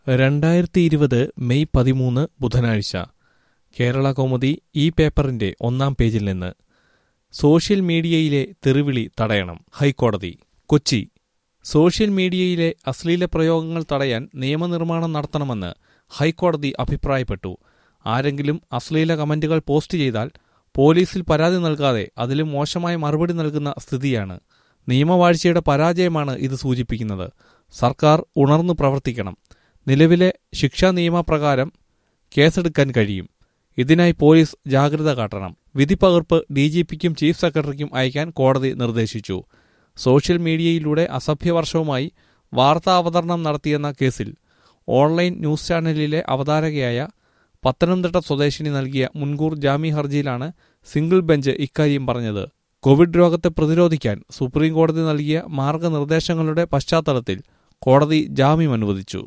രണ്ടായിരത്തി ഇരുപത് മെയ് പതിമൂന്ന് ബുധനാഴ്ച കേരള കൗമുദി ഈ പേപ്പറിന്റെ ഒന്നാം പേജിൽ നിന്ന് സോഷ്യൽ മീഡിയയിലെ തെറിവിളി തടയണം ഹൈക്കോടതി കൊച്ചി സോഷ്യൽ മീഡിയയിലെ അശ്ലീല പ്രയോഗങ്ങൾ തടയാൻ നിയമനിർമ്മാണം നടത്തണമെന്ന് ഹൈക്കോടതി അഭിപ്രായപ്പെട്ടു ആരെങ്കിലും അശ്ലീല കമന്റുകൾ പോസ്റ്റ് ചെയ്താൽ പോലീസിൽ പരാതി നൽകാതെ അതിലും മോശമായ മറുപടി നൽകുന്ന സ്ഥിതിയാണ് നിയമവാഴ്ചയുടെ പരാജയമാണ് ഇത് സൂചിപ്പിക്കുന്നത് സർക്കാർ ഉണർന്നു പ്രവർത്തിക്കണം നിലവിലെ ശിക്ഷാ നിയമപ്രകാരം കേസെടുക്കാൻ കഴിയും ഇതിനായി പോലീസ് ജാഗ്രത കാട്ടണം വിധിപ്പകർപ്പ് ഡി ജി പിക്കും ചീഫ് സെക്രട്ടറിക്കും അയക്കാൻ കോടതി നിർദ്ദേശിച്ചു സോഷ്യൽ മീഡിയയിലൂടെ അസഭ്യവർഷവുമായി വാർത്താ അവതരണം നടത്തിയെന്ന കേസിൽ ഓൺലൈൻ ന്യൂസ് ചാനലിലെ അവതാരകയായ പത്തനംതിട്ട സ്വദേശിനി നൽകിയ മുൻകൂർ ജാമ്യ ഹർജിയിലാണ് സിംഗിൾ ബെഞ്ച് ഇക്കാര്യം പറഞ്ഞത് കോവിഡ് രോഗത്തെ പ്രതിരോധിക്കാൻ സുപ്രീം കോടതി നൽകിയ മാർഗനിർദ്ദേശങ്ങളുടെ പശ്ചാത്തലത്തിൽ കോടതി ജാമ്യം അനുവദിച്ചു